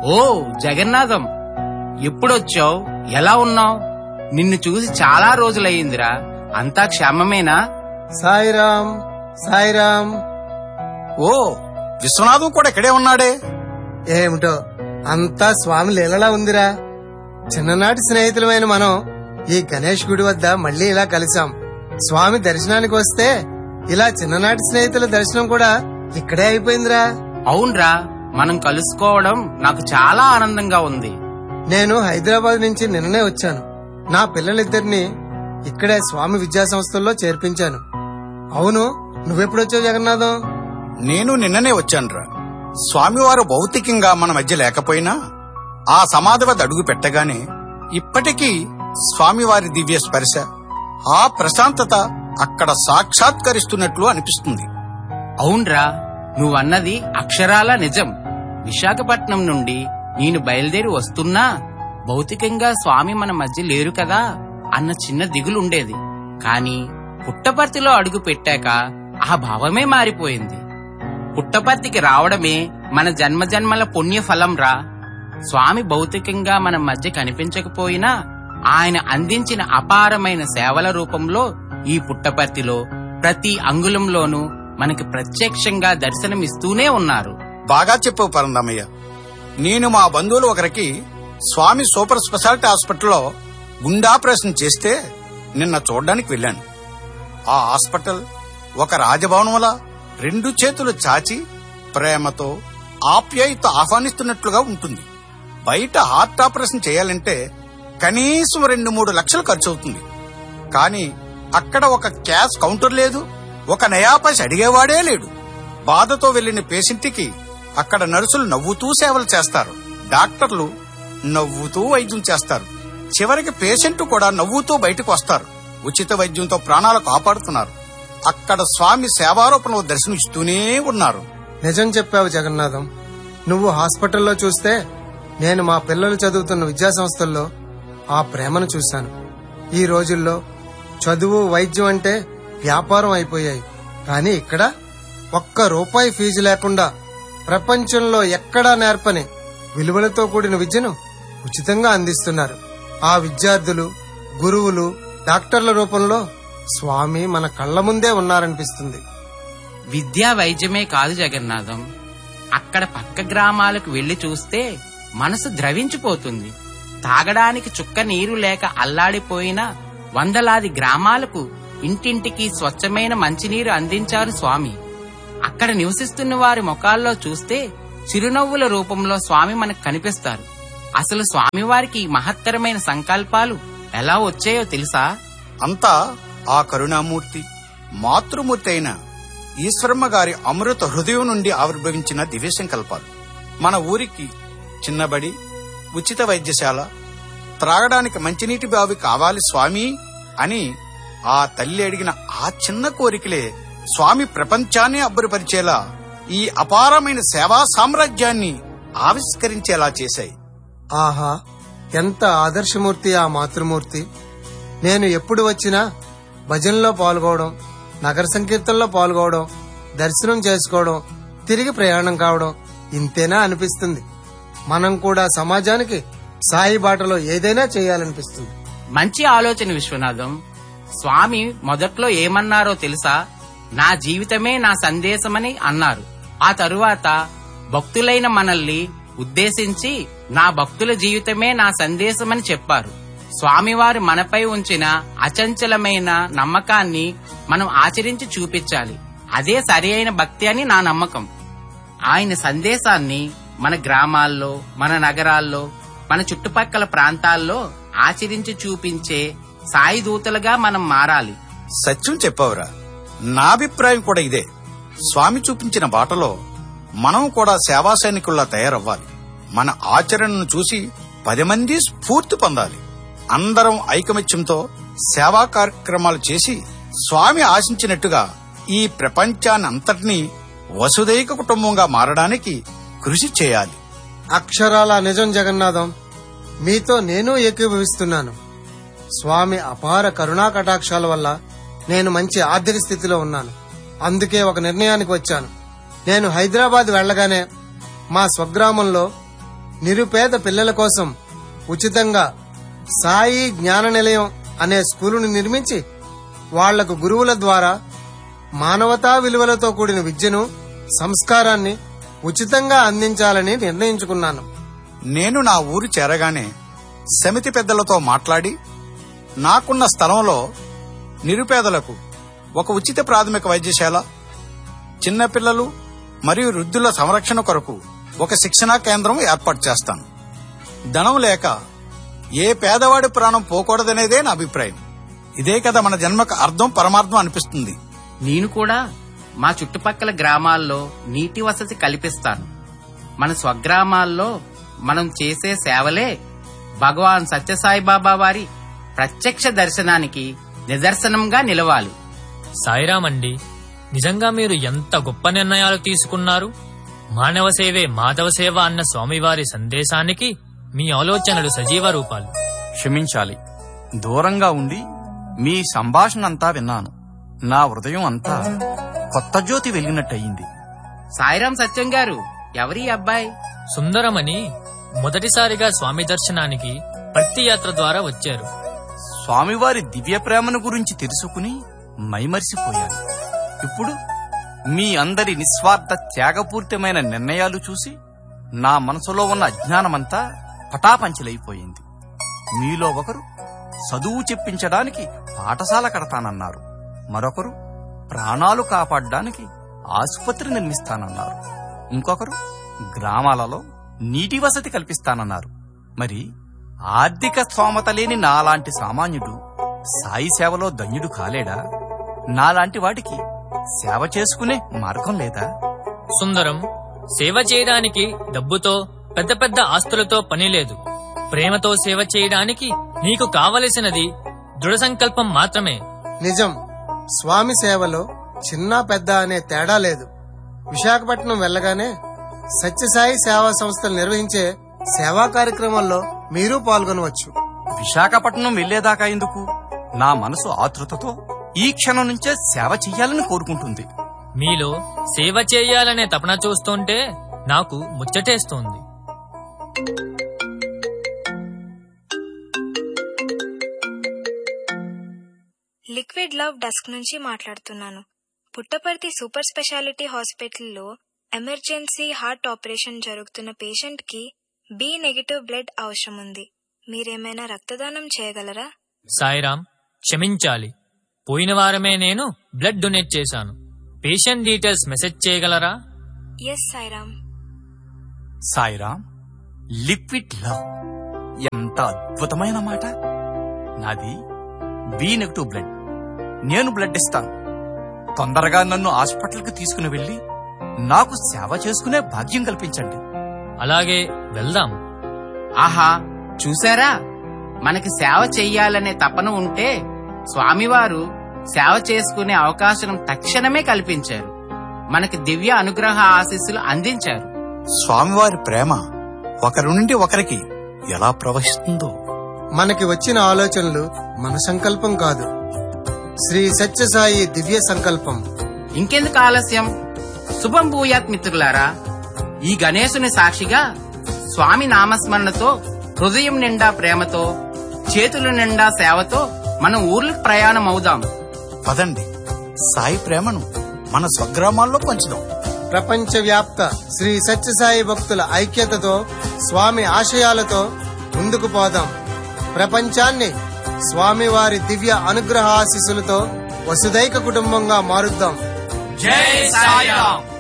ఓ జగన్నాథం ఎప్పుడొచ్చావు ఎలా ఉన్నావు నిన్ను చూసి చాలా రోజులయ్యిందిరా అంతా క్షేమమేనా సాయిరామ్ సాయిరామ్ ఓ విశ్వనాథం కూడా ఇక్కడే ఉన్నాడే ఏమిటో అంతా స్వామి లీలలా ఉందిరా చిన్ననాటి స్నేహితులమైన మనం ఈ గణేష్ గుడి వద్ద మళ్ళీ ఇలా కలిసాం స్వామి దర్శనానికి వస్తే ఇలా చిన్ననాటి స్నేహితుల దర్శనం కూడా ఇక్కడే అయిపోయిందిరా అవునరా మనం కలుసుకోవడం నాకు చాలా ఆనందంగా ఉంది నేను హైదరాబాద్ నుంచి నిన్ననే వచ్చాను నా పిల్లలిద్దరిని ఇక్కడే స్వామి విద్యా సంస్థల్లో చేర్పించాను అవును నువ్వెప్పుడొచ్చావు జగన్నాథం నేను నిన్ననే వచ్చానురా స్వామివారు భౌతికంగా మన మధ్య లేకపోయినా ఆ సమాధి వద్ద అడుగు పెట్టగానే ఇప్పటికీ స్వామివారి దివ్య స్పర్శ ఆ ప్రశాంతత అక్కడ సాక్షాత్కరిస్తున్నట్లు అనిపిస్తుంది అవునరా నువ్వన్నది అక్షరాల నిజం విశాఖపట్నం నుండి నేను బయలుదేరి వస్తున్నా భౌతికంగా స్వామి మన మధ్య లేరు కదా అన్న చిన్న దిగులుండేది కాని పుట్టపర్తిలో అడుగు పెట్టాక ఆ భావమే మారిపోయింది పుట్టపర్తికి రావడమే మన జన్మజన్మల పుణ్య ఫలం రా స్వామి భౌతికంగా మన మధ్య కనిపించకపోయినా ఆయన అందించిన అపారమైన సేవల రూపంలో ఈ పుట్టపర్తిలో ప్రతి అంగుళంలోనూ మనకి ప్రత్యక్షంగా దర్శనమిస్తూనే ఉన్నారు బాగా చెప్పావు పరందమయ్య నేను మా బంధువులు ఒకరికి స్వామి సూపర్ స్పెషాలిటీ హాస్పిటల్లో గుండాపరేషన్ చేస్తే నిన్న చూడ్డానికి వెళ్ళాను ఆ హాస్పిటల్ ఒక రాజభవనంలా రెండు చేతులు చాచి ప్రేమతో ఆప్యాయత ఆహ్వానిస్తున్నట్లుగా ఉంటుంది బయట హార్ట్ ఆపరేషన్ చేయాలంటే కనీసం రెండు మూడు లక్షలు ఖర్చు అవుతుంది కానీ అక్కడ ఒక క్యాష్ కౌంటర్ లేదు ఒక నయాపైస అడిగేవాడే లేడు బాధతో వెళ్లిన పేషెంట్కి అక్కడ నర్సులు నవ్వుతూ సేవలు చేస్తారు డాక్టర్లు నవ్వుతూ వైద్యం చేస్తారు చివరికి పేషెంట్ కూడా నవ్వుతూ బయటకు వస్తారు ఉచిత వైద్యంతో ప్రాణాలు కాపాడుతున్నారు అక్కడ స్వామి సేవారూపంలో దర్శనమిస్తూనే ఉన్నారు నిజం చెప్పావు జగన్నాథం నువ్వు హాస్పిటల్లో చూస్తే నేను మా పిల్లలు చదువుతున్న విద్యా సంస్థల్లో ఆ ప్రేమను చూశాను ఈ రోజుల్లో చదువు వైద్యం అంటే వ్యాపారం అయిపోయాయి కానీ ఇక్కడ ఒక్క రూపాయి ఫీజు లేకుండా ప్రపంచంలో ఎక్కడా నేర్పని విలువలతో కూడిన విద్యను ఉచితంగా అందిస్తున్నారు ఆ విద్యార్థులు గురువులు డాక్టర్ల రూపంలో స్వామి మన కళ్ళ ముందే ఉన్నారనిపిస్తుంది విద్యా వైద్యమే కాదు జగన్నాథం అక్కడ పక్క గ్రామాలకు వెళ్లి చూస్తే మనసు ద్రవించిపోతుంది తాగడానికి చుక్క నీరు లేక అల్లాడిపోయిన వందలాది గ్రామాలకు ఇంటింటికి స్వచ్ఛమైన మంచినీరు అందించారు స్వామి అక్కడ నివసిస్తున్న వారి ముఖాల్లో చూస్తే చిరునవ్వుల రూపంలో స్వామి మనకు కనిపిస్తారు అసలు స్వామివారికి ఈ మహత్తరమైన సంకల్పాలు ఎలా వచ్చాయో తెలుసా అంతా ఆ కరుణామూర్తి మాతృమూర్తి అయిన ఈశ్వరమ్మ గారి అమృత హృదయం నుండి ఆవిర్భవించిన దివ్య సంకల్పాలు మన ఊరికి చిన్నబడి ఉచిత వైద్యశాల త్రాగడానికి మంచినీటి బావి కావాలి స్వామి అని ఆ తల్లి అడిగిన ఆ చిన్న కోరికలే స్వామి ప్రపంచాన్ని అబ్బురపరిచేలా ఈ అపారమైన సేవా సామ్రాజ్యాన్ని ఆవిష్కరించేలా చేశాయి ఆహా ఎంత ఆదర్శమూర్తి ఆ మాతృమూర్తి నేను ఎప్పుడు వచ్చినా భజనలో పాల్గొవడం నగర సంకీర్తనలో పాల్గొవడం దర్శనం చేసుకోవడం తిరిగి ప్రయాణం కావడం ఇంతేనా అనిపిస్తుంది మనం కూడా సమాజానికి సాయి బాటలో ఏదైనా చేయాలనిపిస్తుంది మంచి ఆలోచన విశ్వనాథం స్వామి మొదట్లో ఏమన్నారో తెలుసా నా జీవితమే నా సందేశమని అన్నారు ఆ తరువాత భక్తులైన మనల్ని ఉద్దేశించి నా భక్తుల జీవితమే నా సందేశమని చెప్పారు స్వామివారు మనపై ఉంచిన అచంచలమైన నమ్మకాన్ని మనం ఆచరించి చూపించాలి అదే సరి అయిన భక్తి అని నా నమ్మకం ఆయన సందేశాన్ని మన గ్రామాల్లో మన నగరాల్లో మన చుట్టుపక్కల ప్రాంతాల్లో ఆచరించి చూపించే సాయి దూతలుగా మనం మారాలి సత్యం చెప్పావురా నా అభిప్రాయం కూడా ఇదే స్వామి చూపించిన బాటలో మనం కూడా సేవా సైనికుల్లా తయారవ్వాలి మన ఆచరణను చూసి పది మంది స్ఫూర్తి పొందాలి అందరం ఐకమత్యంతో సేవా కార్యక్రమాలు చేసి స్వామి ఆశించినట్టుగా ఈ ప్రపంచాన్ని అంతటినీ వసుదైక కుటుంబంగా మారడానికి కృషి చేయాలి అక్షరాల నిజం జగన్నాథం మీతో నేను ఏకీభవిస్తున్నాను స్వామి అపార కరుణా కటాక్షాల వల్ల నేను మంచి ఆర్థిక స్థితిలో ఉన్నాను అందుకే ఒక నిర్ణయానికి వచ్చాను నేను హైదరాబాద్ వెళ్ళగానే మా స్వగ్రామంలో నిరుపేద పిల్లల కోసం ఉచితంగా సాయి జ్ఞాన నిలయం అనే స్కూలును నిర్మించి వాళ్లకు గురువుల ద్వారా మానవతా విలువలతో కూడిన విద్యను సంస్కారాన్ని ఉచితంగా అందించాలని నిర్ణయించుకున్నాను నేను నా ఊరు చేరగానే సమితి పెద్దలతో మాట్లాడి నాకున్న స్థలంలో నిరుపేదలకు ఒక ఉచిత ప్రాథమిక వైద్యశాల చిన్నపిల్లలు మరియు వృద్ధుల సంరక్షణ కొరకు ఒక శిక్షణా కేంద్రం ఏర్పాటు చేస్తాను ధనం లేక ఏ పేదవాడి ప్రాణం పోకూడదనేదే నా అభిప్రాయం ఇదే కదా మన జన్మకు అర్థం పరమార్థం అనిపిస్తుంది నేను కూడా మా చుట్టుపక్కల గ్రామాల్లో నీటి వసతి కల్పిస్తాను మన స్వగ్రామాల్లో మనం చేసే సేవలే భగవాన్ సత్యసాయిబాబా వారి ప్రత్యక్ష దర్శనానికి నిదర్శనంగా నిలవాలి సాయిరామ్ అండి నిజంగా మీరు ఎంత గొప్ప నిర్ణయాలు తీసుకున్నారు మానవ సేవే మాధవ సేవ అన్న స్వామివారి సందేశానికి మీ ఆలోచనలు సజీవ రూపాలు క్షమించాలి దూరంగా ఉండి మీ సంభాషణ అంతా విన్నాను నా హృదయం అంతా కొత్త జ్యోతి వెలిగినట్టయింది సాయిరాం సత్యం గారు ఎవరి అబ్బాయి సుందరమని మొదటిసారిగా స్వామి దర్శనానికి భక్తి యాత్ర ద్వారా వచ్చారు స్వామివారి దివ్య ప్రేమను గురించి తెలుసుకుని మైమరిసిపోయాను ఇప్పుడు మీ అందరి నిస్వార్థ త్యాగపూరితమైన నిర్ణయాలు చూసి నా మనసులో ఉన్న అజ్ఞానమంతా పటాపంచలైపోయింది మీలో ఒకరు చదువు చెప్పించడానికి పాఠశాల కడతానన్నారు మరొకరు ప్రాణాలు కాపాడడానికి ఆసుపత్రి నిర్మిస్తానన్నారు ఇంకొకరు గ్రామాలలో నీటి వసతి కల్పిస్తానన్నారు మరి ఆర్థిక స్తోమత లేని నాలాంటి సామాన్యుడు సాయి సేవలో ధన్యుడు కాలేడా నాలాంటి వాడికి సేవ చేసుకునే మార్గం లేదా సుందరం సేవ చేయడానికి డబ్బుతో పెద్ద పెద్ద ఆస్తులతో పని లేదు ప్రేమతో సేవ చేయడానికి నీకు కావలసినది దృఢ సంకల్పం మాత్రమే నిజం స్వామి సేవలో చిన్న పెద్ద అనే తేడా లేదు విశాఖపట్నం వెళ్ళగానే సత్యసాయి సేవా సంస్థలు నిర్వహించే సేవా కార్యక్రమాల్లో మీరు పాల్గొనవచ్చు విశాఖపట్నం వెళ్లేదాకా ఎందుకు నా మనసు ఆతృతతో ఈ క్షణం నుంచే సేవ చెయ్యాలని కోరుకుంటుంది మీలో సేవ చేయాలనే తపన చూస్తుంటే నాకు ముచ్చటేస్తోంది లిక్విడ్ లవ్ డస్క్ నుంచి మాట్లాడుతున్నాను పుట్టపర్తి సూపర్ స్పెషాలిటీ హాస్పిటల్లో ఎమర్జెన్సీ హార్ట్ ఆపరేషన్ జరుగుతున్న పేషెంట్ కి బి నెగిటివ్ బ్లడ్ అవసరం ఉంది మీరేమైనా రక్తదానం చేయగలరా సాయిరామ్ క్షమించాలి పోయిన వారమే నేను బ్లడ్ డొనేట్ చేశాను పేషెంట్ డీటెయిల్స్ మెసేజ్ చేయగలరా yes Sairam Sairam liquid love ఎంత అద్భుతమైన మాట నాది బి నెగటివ్ బ్లడ్ నేను బ్లడ్ ఇస్తాను తొందరగా నన్ను హాస్పిటల్కి తీసుకుని వెళ్లి నాకు సేవ చేసుకునే భాగ్యం కల్పించండి అలాగే వెళ్దాం ఆహా చూసారా మనకి సేవ చెయ్యాలనే తపన ఉంటే స్వామివారు సేవ చేసుకునే అవకాశం తక్షణమే కల్పించారు మనకి దివ్య అనుగ్రహ ఆశీస్సులు అందించారు స్వామివారి ప్రేమ ఒకరి నుండి ఒకరికి ఎలా ప్రవహిస్తుందో మనకి వచ్చిన ఆలోచనలు మన సంకల్పం కాదు శ్రీ సత్యసాయి దివ్య సంకల్పం ఇంకెందుకు ఆలస్యం శుభం భూయాత్ మిత్రులారా ఈ గణేశుని సాక్షిగా స్వామి నామస్మరణతో హృదయం నిండా ప్రేమతో చేతుల నిండా సేవతో మనం ఊర్లకు ప్రయాణం అవుదాం పదండి సాయి ప్రేమను మన స్వగ్రామాల్లో పంచుదాం ప్రపంచవ్యాప్త శ్రీ సత్యసాయి భక్తుల ఐక్యతతో స్వామి ఆశయాలతో ముందుకు పోదాం ప్రపంచాన్ని స్వామివారి దివ్య అనుగ్రహ ఆశీస్సులతో వసుదైక కుటుంబంగా మారుద్దాం జై సాయిరాం